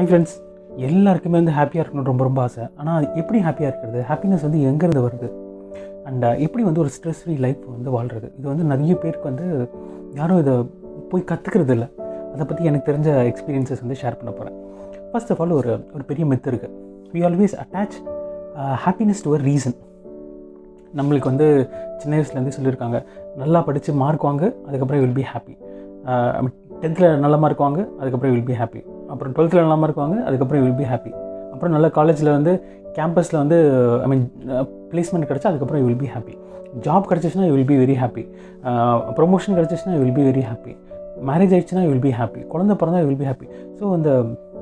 hi friends எல்லாருக்குமே வந்து ஹாப்பியாக இருக்கணும் ரொம்ப ரொம்ப ஆசை ஆனால் அது எப்படி ஹாப்பியாக இருக்கிறது ஹாப்பினஸ் வந்து எங்கேருந்து வருது அண்ட் எப்படி வந்து ஒரு ஸ்ட்ரெஸ் ஃப்ரீ லைஃப் வந்து வாழ்கிறது இது வந்து நிறைய பேருக்கு வந்து யாரும் இதை போய் கற்றுக்கிறது இல்லை அதை பற்றி எனக்கு தெரிஞ்ச எக்ஸ்பீரியன்சஸ் வந்து ஷேர் பண்ண போகிறேன் ஃபர்ஸ்ட் ஆஃப் ஆல் ஒரு ஒரு பெரிய மெத்து இருக்குது we always attach happiness to a reason நம்மளுக்கு வந்து சின்ன வயசுலேருந்தே சொல்லியிருக்காங்க நல்லா படித்து மார்க் வாங்க அதுக்கப்புறம் வில் பி ஹாப்பி டென்த்தில் நல்ல மார்க் வாங்க அதுக்கப்புறம் வில் பி ஹாப்பி அப்புறம் டுவெல்த்தில் நல்ல மார்க் வாங்க அதுக்கப்புறம் வில் பி ஹாப்பி அப்புறம் நல்ல காலேஜில் வந்து கேம்பஸில் வந்து ஐ மீன் பிளேஸ்மெண்ட் கிடச்சா அதுக்கப்புறம் வில் பி ஹாப்பி ஜாப் கிடச்சிச்சுன்னா will be very happy promotion கிடச்சிச்சுன்னா will be very happy marriage ஆயிடுச்சுன்னா வில் பி ஹாப்பி குழந்தை பிறந்தா வில் பி ஹாப்பி ஸோ இந்த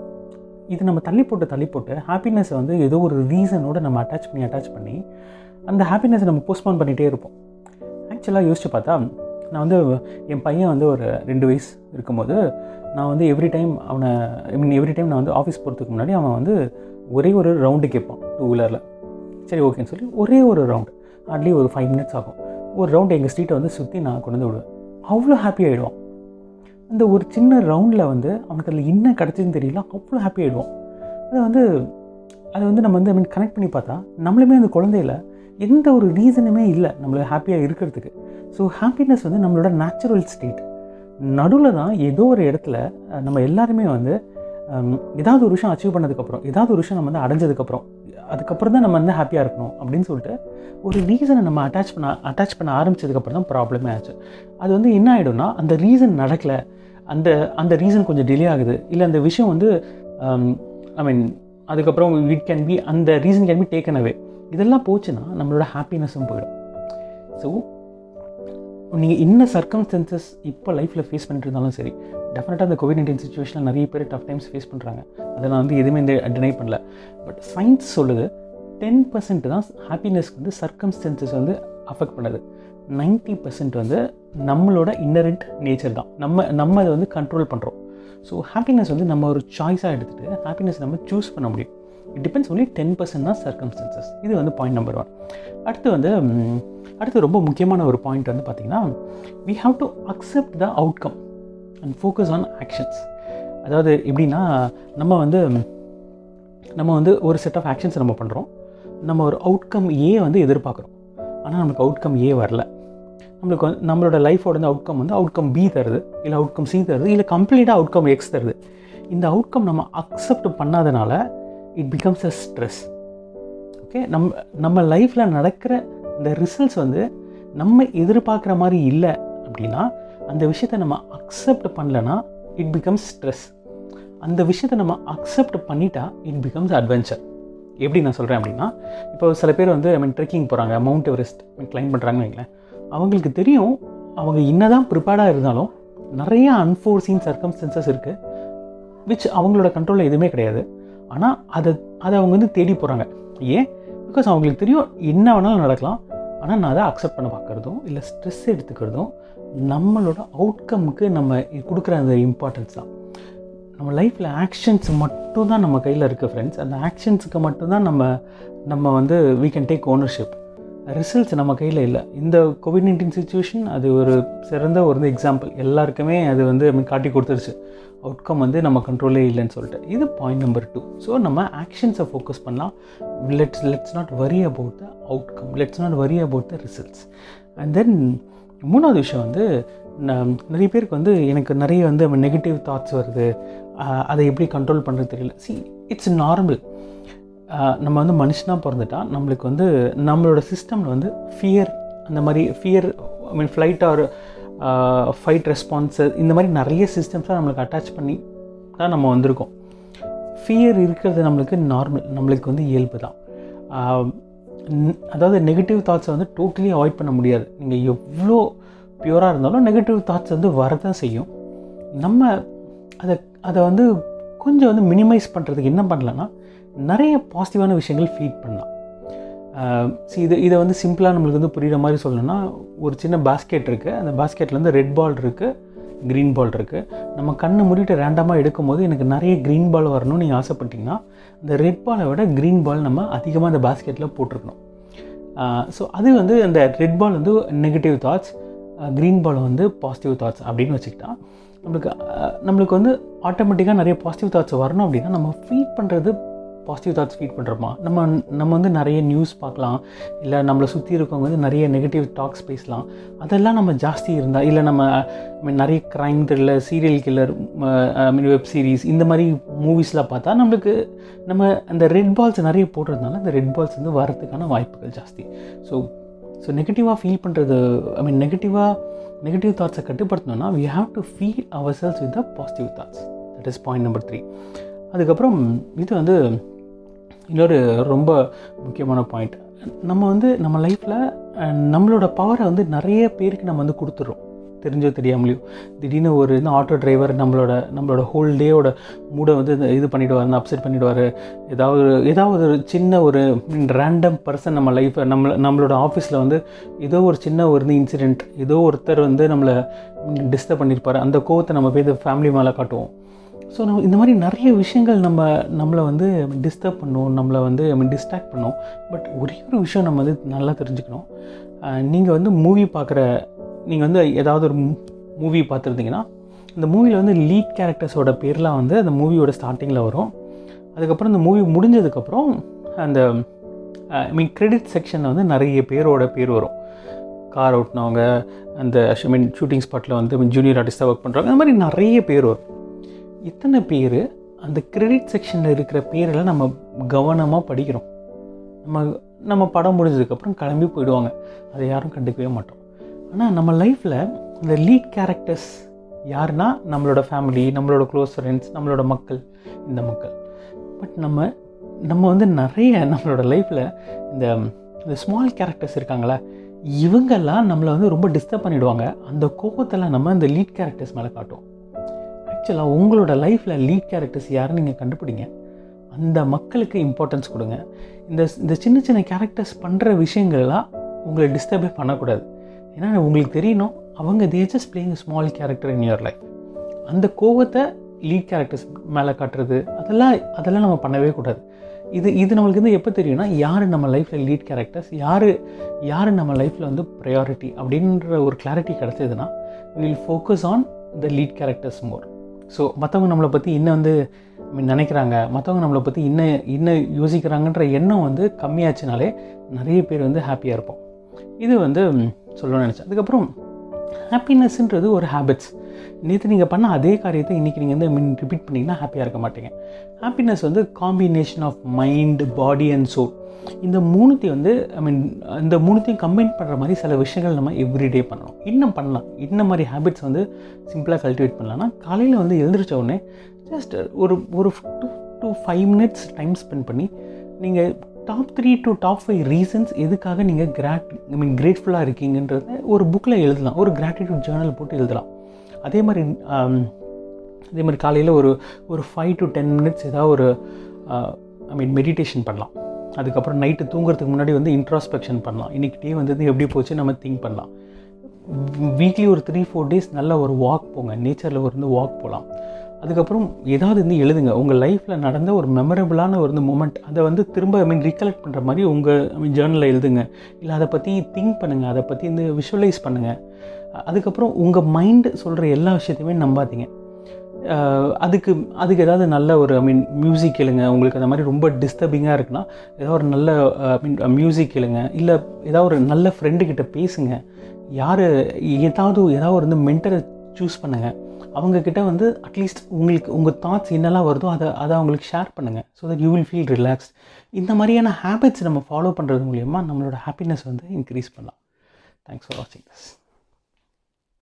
இது நம்ம தள்ளி போட்டு தள்ளி போட்டு ஹாப்பினஸை வந்து ஏதோ ஒரு ரீசனோட நம்ம அட்டாச் பண்ணி அட்டாச் பண்ணி அந்த ஹாப்பினஸை நம்ம போஸ்ட்போன் பண்ணிகிட்டே இருப்போம் ஆக்சுவலாக யோசிச்சு பார்த்தா நான் வந்து என் பையன் வந்து ஒரு ரெண்டு வயசு இருக்கும்போது நான் வந்து எவ்ரி டைம் அவனை ஐ மீன் எவ்ரி டைம் நான் வந்து ஆஃபீஸ் போகிறதுக்கு முன்னாடி அவன் வந்து ஒரே ஒரு ரவுண்டு கேட்பான் டூ வீலரில் சரி ஓகேன்னு சொல்லி ஒரே ஒரு ரவுண்டு ஹார்ட்லி ஒரு ஃபைவ் மினிட்ஸ் ஆகும் ஒரு ரவுண்டு எங்கள் ஸ்ட்ரீட்டை வந்து சுற்றி நான் கொண்டு வந்து விடுவேன் அவ்வளோ ஹாப்பி ஆகிடுவான் அந்த ஒரு சின்ன ரவுண்டில் வந்து அவனுக்கு அதில் என்ன கிடச்சதுன்னு தெரியல அவ்வளோ ஹாப்பி ஆகிடுவான் அது வந்து அதை வந்து நம்ம வந்து ஐ மீன் கனெக்ட் பண்ணி பார்த்தா நம்மளுமே அந்த குழந்தையில எந்த ஒரு ரீசனுமே இல்லை நம்மள ஹாப்பியாக இருக்கிறதுக்கு ஸோ ஹாப்பினஸ் வந்து நம்மளோட நேச்சுரல் ஸ்டேட் நடுவில் தான் ஏதோ ஒரு இடத்துல நம்ம எல்லாருமே வந்து ஏதாவது ஒரு விஷயம் அச்சீவ் பண்ணதுக்கப்புறம் ஏதாவது ஒரு விஷயம் நம்ம வந்து அடைஞ்சதுக்கப்புறம் அதுக்கப்புறம் தான் நம்ம வந்து ஹாப்பியாக இருக்கணும் அப்படின்னு சொல்லிட்டு ஒரு ரீசனை நம்ம அட்டாச் பண்ண அட்டாச் பண்ண ஆரம்பிச்சதுக்கப்புறம் தான் ப்ராப்ளமே ஆச்சு அது வந்து என்ன ஆகிடும்னா அந்த ரீசன் நடக்கலை அந்த அந்த ரீசன் கொஞ்சம் டிலே ஆகுது இல்லை அந்த விஷயம் வந்து ஐ மீன் அதுக்கப்புறம் இட் கேன் பி அந்த reason can be taken away இதெல்லாம் போச்சுன்னா நம்மளோட ஹாப்பினஸும் போயிடும் ஸோ நீங்கள் என்ன சர்க்கம்ஸ்டன்சஸ் இப்போ லைஃப்பில் ஃபேஸ் பண்ணிட்டு இருந்தாலும் சரி டெஃபினட்டாக அந்த கோவிட் நைன்டீன் சுச்சுவேஷனில் நிறைய பேர் டஃப் டைம்ஸ் ஃபேஸ் பண்ணுறாங்க அதை நான் வந்து எதுவுமே இந்த டினை பண்ணல பட் சயின்ஸ் சொல்லுது டென் பர்சன்ட் தான் ஹாப்பினஸ்க்கு வந்து சர்க்கம்ஸ்டன்சஸ் வந்து அஃபெக்ட் பண்ணுது நைன்ட்டி பர்சன்ட் வந்து நம்மளோட இன்னரண்ட் நேச்சர் தான் நம்ம நம்ம அதை வந்து கண்ட்ரோல் பண்ணுறோம் ஸோ ஹாப்பினஸ் வந்து நம்ம ஒரு சாய்ஸாக எடுத்துகிட்டு ஹாப்பினஸ் நம்ம சூஸ் பண்ண முடியும் it depends only ten percent தான் சர்க்கம்ஸ்டன்சஸ் இது வந்து பாயிண்ட் நம்பர் ஒன் அடுத்து வந்து அடுத்து ரொம்ப முக்கியமான ஒரு பாயிண்ட் வந்து பார்த்திங்கன்னா we have to accept the outcome and focus on actions அதாவது எப்படின்னா நம்ம வந்து நம்ம வந்து ஒரு செட் ஆஃப் ஆக்ஷன்ஸ் நம்ம பண்ணுறோம் நம்ம ஒரு அவுட்கம் ஏ வந்து எதிர்பார்க்குறோம் ஆனால் நமக்கு அவுட்கம் ஏ வரல நம்மளுக்கு வந்து நம்மளோட லைஃபோட வந்து அவுட்கம் வந்து அவுட்கம் பி தருது இல்லை அவுட்கம் சி தருது இல்லை கம்ப்ளீட்டாக அவுட்கம் எக்ஸ் தருது இந்த அவுட்கம் நம்ம அக்செப்ட் பண்ணாதனால it becomes a stress okay நம்ம நம்ம லைஃப்பில் நடக்கிற இந்த ரிசல்ட்ஸ் வந்து நம்ம எதிர்பார்க்குற மாதிரி இல்லை அப்படின்னா அந்த விஷயத்தை நம்ம அக்செப்ட் பண்ணலன்னா இட் பிகம்ஸ் ஸ்ட்ரெஸ் அந்த விஷயத்தை நம்ம அக்செப்ட் பண்ணிட்டா இட் பிகம்ஸ் அட்வென்ச்சர் எப்படி நான் சொல்கிறேன் அப்படின்னா இப்போ சில பேர் வந்து ஐ மீன் ட்ரெக்கிங் போகிறாங்க மவுண்ட் எவரெஸ்ட் கிளைம் பண்ணுறாங்கன்னு வைங்களேன் அவங்களுக்கு தெரியும் அவங்க என்னதான் ப்ரிப்பேர்டாக இருந்தாலும் நிறைய அன்ஃபோர்சீன் சர்க்கம்ஸ்டன்சஸ் இருக்குது விச் அவங்களோட கண்ட்ரோலில் எதுவுமே கிடையாது ஆனால் அதை அதை அவங்க வந்து தேடி போகிறாங்க ஏன் பிகாஸ் அவங்களுக்கு தெரியும் என்ன வேணாலும் நடக்கலாம் ஆனால் நான் அதை அக்செப்ட் பண்ண பார்க்குறதும் இல்லை ஸ்ட்ரெஸ் எடுத்துக்கிறதும் நம்மளோட அவுட்கமுக்கு நம்ம கொடுக்குற அந்த இம்பார்ட்டன்ஸ் தான் நம்ம லைஃப்பில் ஆக்ஷன்ஸ் மட்டும் தான் நம்ம கையில் இருக்குது ஃப்ரெண்ட்ஸ் அந்த ஆக்ஷன்ஸுக்கு மட்டும்தான் நம்ம நம்ம வந்து we can take ownership results நம்ம கையில் இல்லை இந்த கோவிட் நைன்டீன் சுச்சுவேஷன் அது ஒரு சிறந்த ஒரு எக்ஸாம்பிள் எல்லாருக்குமே அது வந்து ஐ மீன் காட்டி கொடுத்துருச்சு அவுட்கம் வந்து நம்ம கண்ட்ரோலே இல்லைன்னு சொல்லிட்டு இது பாயிண்ட் நம்பர் டூ ஸோ நம்ம ஆக்ஷன்ஸை ஃபோக்கஸ் பண்ணலாம் let's let's not worry about the outcome let's not worry about the results and then மூணாவது விஷயம் வந்து நிறைய பேருக்கு வந்து எனக்கு நிறைய வந்து நெகட்டிவ் தாட்ஸ் வருது அதை எப்படி கண்ட்ரோல் பண்ணுறது தெரியல சி இட்ஸ் நார்மல் நம்ம வந்து மனுஷனாக பிறந்துட்டா நம்மளுக்கு வந்து நம்மளோட சிஸ்டமில் வந்து ஃபியர் அந்த மாதிரி fear I mean flight or fight response இந்த மாதிரி நிறைய சிஸ்டம்ஸ்லாம் நம்மளுக்கு அட்டாச் பண்ணி தான் நம்ம வந்திருக்கோம் ஃபியர் இருக்கிறது நம்மளுக்கு நார்மல் நம்மளுக்கு வந்து இயல்பு தான் அதாவது நெகட்டிவ் தாட்ஸை வந்து டோட்டலி அவாய்ட் பண்ண முடியாது நீங்கள் எவ்வளோ பியூராக இருந்தாலும் நெகட்டிவ் தாட்ஸ் வந்து வரதான் செய்யும் நம்ம அதை அதை வந்து கொஞ்சம் வந்து மினிமைஸ் பண்ணுறதுக்கு என்ன பண்ணலான்னா நிறைய பாசிட்டிவான விஷயங்கள் ஃபீட் பண்ணலாம் ஸோ இது இதை வந்து சிம்பிளாக நம்மளுக்கு வந்து புரிகிற மாதிரி சொல்லணும்னா ஒரு சின்ன பாஸ்கெட் இருக்குது அந்த பாஸ்கெட்டில் வந்து ரெட் பால் இருக்குது க்ரீன் பால் இருக்குது நம்ம கண்ணை மூடிட்டு ரேண்டமாக எடுக்கும்போது எனக்கு நிறைய க்ரீன் பால் வரணும்னு நீங்கள் ஆசைப்பட்டீங்கன்னா இந்த ரெட் பாலை விட க்ரீன் பால் நம்ம அதிகமாக அந்த பாஸ்கெட்டில் போட்டிருக்கணும் ஸோ அது வந்து அந்த ரெட் பால் வந்து நெகட்டிவ் தாட்ஸ் க்ரீன் பால் வந்து பாசிட்டிவ் தாட்ஸ் அப்படின்னு வச்சுக்கிட்டா நம்மளுக்கு அஹ், நம்மளுக்கு வந்து ஆட்டோமேட்டிக்காக நிறைய பாசிட்டிவ் தாட்ஸ் வரணும் அப்படின்னா நம்ம ஃபீட் பண்ணுறது பாசிட்டிவ் தாட்ஸ் ஃபீட் பண்ணுறோமா நம்ம நம்ம வந்து நிறைய நியூஸ் பார்க்கலாம் இல்லை நம்மளை சுற்றி இருக்கவங்க வந்து நிறைய நெகட்டிவ் டாக்ஸ் பேசலாம் அதெல்லாம் நம்ம ஜாஸ்தி இருந்தால் இல்லை நம்ம I mean, நிறைய crime thriller serial killer I mean web series இந்த மாதிரி மூவிஸ்லாம் பார்த்தா நம்மளுக்கு நம்ம அந்த ரெட் பால்ஸ் நிறைய போடுறதுனால அந்த ரெட் பால்ஸ் வந்து வரதுக்கான வாய்ப்புகள் ஜாஸ்தி ஸோ ஸோ நெகட்டிவாக ஃபீல் பண்ணுறது ஐ மீன் நெகட்டிவாக நெகட்டிவ் தாட்ஸை கட்டுப்படுத்தணும்னா we have to fill our cells with the positive thoughts that is point number three அதுக்கப்புறம் இது வந்து இன்னொரு ரொம்ப முக்கியமான பாயிண்ட் நம்ம வந்து நம்ம லைஃப்பில் நம்மளோட பவரை வந்து நிறைய பேருக்கு நம்ம வந்து கொடுத்துட்றோம் தெரிஞ்சோ தெரியாமலையும் திடீர்னு ஒரு இந்த ஆட்டோ டிரைவர் நம்மளோட நம்மளோட ஹோல் டேயோட மூடை வந்து இது- இது பண்ணிவிடுவார் அப்செட் பண்ணிவிடுவார் ஏதாவது ஏதாவது ஒரு சின்ன ஒரு ரேண்டம் பர்சன் நம்ம லைஃப்பை நம்மள நம்மளோட ஆஃபீஸில் வந்து ஏதோ ஒரு சின்ன ஒரு இன்சிடெண்ட் ஏதோ ஒருத்தர் வந்து நம்மளை டிஸ்டர்ப் பண்ணியிருப்பார் அந்த கோவத்தை நம்ம போய் ஃபேமிலி மேலே காட்டுவோம் ஸோ நம்ம இந்த மாதிரி நிறைய விஷயங்கள் நம்ம நம்மளை வந்து டிஸ்டர்ப் பண்ணும் நம்மளை வந்து டிஸ்ட்ராக்ட் பண்ணும் பட் ஒரே ஒரு விஷயம் நம்ம வந்து நல்லா தெரிஞ்சுக்கணும் நீங்கள் வந்து மூவி பார்க்குற நீங்கள் வந்து ஏதாவது ஒரு மூவி பார்த்துருந்தீங்கன்னா அந்த மூவியில் வந்து லீட் கேரக்டர்ஸோட பேர்லாம் வந்து அந்த மூவியோட ஸ்டார்டிங்கில் வரும் அதுக்கப்புறம் இந்த மூவி முடிஞ்சதுக்கப்புறம் அந்த ஐ மீன் கிரெடிட் செக்ஷனில் வந்து நிறைய பேரோட பேர் வரும் கார் ஓட்டினவங்க அந்த ஐ மீன் ஷூட்டிங் ஸ்பாட்டில் வந்து ஜூனியர் ஆர்டிஸ்ட்டாக ஒர்க் பண்ணுறவங்க அந்த மாதிரி நிறைய பேர் வரும் இத்தனை பேர் அந்த கிரெடிட் செக்ஷனில் இருக்கிற பேரெல்லாம் நம்ம கவனமாக படிக்கிறோம் நம்ம நம்ம படம் முடிஞ்சதுக்கப்புறம் கிளம்பி போயிடுவாங்க அதை யாரும் கண்டுக்கவே மாட்டோம் ஆனால் நம்ம லைஃப்பில் இந்த லீட் கேரக்டர்ஸ் யாருன்னா நம்மளோட ஃபேமிலி நம்மளோட க்ளோஸ் ஃப்ரெண்ட்ஸ் நம்மளோட மக்கள் இந்த மக்கள் பட் நம்ம நம்ம வந்து நிறைய நம்மளோட லைஃப்பில் இந்த இந்த ஸ்மால் கேரக்டர்ஸ் இருக்காங்களே இவங்கெல்லாம் நம்மளை வந்து ரொம்ப டிஸ்டர்ப் பண்ணிடுவாங்க அந்த கோபத்தெல்லாம் நம்ம இந்த லீட் கேரக்டர்ஸ் மேலே காட்டுவோம் ஆக்சுவலாக உங்களோட லைஃப்பில் லீட் கேரக்டர்ஸ் யாருன்னு நீங்கள் கண்டுபிடிங்க அந்த மக்களுக்கு இம்பார்ட்டன்ஸ் கொடுங்க இந்த இந்த சின்ன சின்ன கேரக்டர்ஸ் பண்ணுற விஷயங்கள்லாம் உங்களை டிஸ்டர்பே பண்ணக்கூடாது ஏன்னா உங்களுக்கு தெரியணும் அவங்க they just playing small character in your life அந்த கோவத்தை லீட் கேரக்டர்ஸ் மேலே காட்டுறது அதெல்லாம் அதெல்லாம் நம்ம பண்ணவே கூடாது இது இது நம்மளுக்கு வந்து எப்போ தெரியும்னா யார் நம்ம லைஃப்பில் லீட் கேரக்டர்ஸ் யார் யார் நம்ம லைஃப்பில் வந்து ப்ரையாரிட்டி அப்படின்ற ஒரு கிளாரிட்டி கிடச்சதுன்னா will focus on the lead characters more so மற்றவங்க நம்மளை பற்றி இன்னும் வந்து I mean, நினைக்கிறாங்க மற்றவங்க நம்மளை பற்றி இன்னும் இன்னும் யோசிக்கிறாங்கன்ற எண்ணம் வந்து கம்மியாச்சுனாலே நிறைய பேர் வந்து ஹாப்பியாக இருப்போம் இது வந்து ம், சொல்லணும்னு நினச்சேன் அதுக்கப்புறம் ஹாப்பினஸ்ன்றது ஒரு ஹேபிட்ஸ் நேற்று நீங்கள் பண்ண அதே காரியத்தை இன்றைக்கி நீங்கள் வந்து மீன் ரிப்பீட் பண்ணிங்கன்னா ஹாப்பியாக இருக்க மாட்டீங்க ஹாப்பினஸ் வந்து combination of mind body and soul இந்த மூணுத்தையும் வந்து ஐ மீன் இந்த மூணுத்தையும் கம்பைன் பண்ணுற மாதிரி சில விஷயங்கள் நம்ம எவ்ரிடே பண்ணணும் இன்னும் பண்ணலாம் இந்த மாதிரி ஹேபிட்ஸ் வந்து சிம்பிளாக கல்டிவேட் பண்ணலாம்னா காலையில் வந்து எழுந்திரிச்ச உடனே ஜஸ்ட் ஒரு ஒரு two to five minutes time spend பண்ணி நீங்கள் top three to top five reasons எதுக்காக நீங்கள் கிராட் ஐ மீன் கிரேட்ஃபுல்லாக இருக்கீங்கன்றத ஒரு புக்கில் எழுதலாம் ஒரு கிராட்டிடியூட் ஜேர்னல் போட்டு எழுதலாம் அதே மாதிரி ஆம், அதே மாதிரி காலையில் ஒரு ஒரு ஃபைவ் டு டென் மினிட்ஸ் ஏதாவது ஒரு ஐ மீன் மெடிடேஷன் பண்ணலாம் அதுக்கப்புறம் நைட்டு தூங்குறதுக்கு முன்னாடி வந்து இன்ட்ராஸ்பெக்ஷன் பண்ணலாம் இன்றைக்கி டே வந்து எப்படி போச்சு நம்ம திங்க் பண்ணலாம் வீக்லி ஒரு த்ரீ ஃபோர் டேஸ் நல்ல ஒரு வாக் போங்க நேச்சரில் ஒரு வந்து வாக் போகலாம் அதுக்கப்புறம் ஏதாவது வந்து எழுதுங்க உங்கள் லைஃப்பில் நடந்த ஒரு மெமரபுளான ஒரு மூமெண்ட் அதை வந்து திரும்ப ஐ மீன் ரீகலெக்ட் பண்ணுற மாதிரி உங்கள் ஐ மீன் ஜேர்னலில் எழுதுங்க இல்லை அதை பற்றி திங்க் பண்ணுங்கள் அதை பற்றி வந்து விஷுவலைஸ் பண்ணுங்கள் அதுக்கப்புறம் உங்கள் மைண்டு சொல்கிற எல்லா விஷயத்தையுமே நம்பாதீங்க அஹ் அதுக்கு அதுக்கு ஏதாவது நல்ல ஒரு ஐ மீன் மியூசிக் கேளுங்க உங்களுக்கு அந்த மாதிரி ரொம்ப டிஸ்டர்பிங்காக இருக்குன்னா ஏதாவது ஒரு நல்ல ஐ மீன் மியூசிக் கேளுங்க இல்லை ஏதாவது ஒரு நல்ல ஃப்ரெண்டு கிட்ட பேசுங்க யார் ஏதாவது ஏதாவது ஒரு வந்து மென்டரை சூஸ் பண்ணுங்கள் அவங்கக்கிட்ட வந்து அட்லீஸ்ட் உங்களுக்கு உங்கள் தாட்ஸ் என்னெல்லாம் வருதோ அதை அதை அவங்களுக்கு ஷேர் பண்ணுங்கள் so that you will feel relaxed இந்த மாதிரியான ஹேபிட்ஸ் நம்ம ஃபாலோ பண்ணுறது மூலியமாக நம்மளோட ஹாப்பினஸ் வந்து இன்க்ரீஸ் பண்ணலாம் தேங்க்ஸ் ஃபார் வாட்சிங் திஸ்